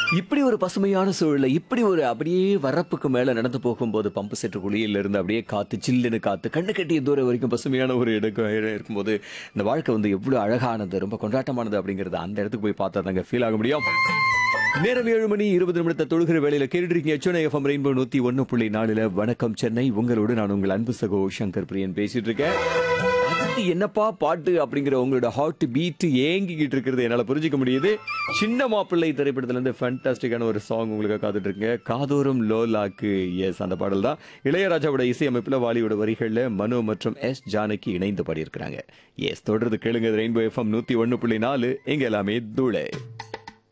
இப்படி ஒரு பசுமையான சூழல்ல இப்படி ஒரு அப்படியே வரப்புக்கு மேல நடந்து போகும்போது பம்பு செட்டு குழியில இருந்து அப்படியே காத்து சில்லுன்னு காத்து கண்ணு கட்டிய தூரம் வரைக்கும் பசுமையான ஒரு இடம் இடம் இருக்கும்போது இந்த வாழ்க்கை வந்து எவ்வளவு அழகானது ரொம்ப கொண்டாட்டமானது அப்படிங்கறது அந்த இடத்துக்கு போய் பார்த்தா தாங்க ஃபீல் ஆக முடியும் நேரம் ஏழு மணி இருபது நிமிடத்தை தொழுகிற வேலையில கேட்டுட்டு இருக்கீங்க சென்னை எஃப்எம் ரெயின்போ நூத்தி ஒன்னு புள்ளி நாலுல வணக்கம் சென்னை உங்களோடு நான் உங்கள் அன்பு சகோ சங்கர் பிரியன் பேசிட்டு இருக்கேன் அடுத்து என்னப்பா பாட்டு அப்படிங்கிற உங்களோட ஹார்ட் பீட் ஏங்கிக்கிட்டு இருக்கிறது என்னால புரிஞ்சுக்க முடியுது சின்ன மாப்பிள்ளை திரைப்படத்துல இருந்து ஃபேண்டாஸ்டிக்கான ஒரு சாங் உங்களுக்கு காத்துட்டு இருக்குங்க காதோறும் லோலாக்கு எஸ் அந்த பாடல் தான் இளையராஜாவோட இசையமைப்புல வாலியோட வரிகள்ல மனு மற்றும் எஸ் ஜானகி இணைந்து பாடியிருக்கிறாங்க எஸ் தொடர்ந்து கேளுங்க ரெயின்போ எஃப்எம் நூத்தி ஒன்னு புள்ளி நாலு எங்க எல்லாமே தூளை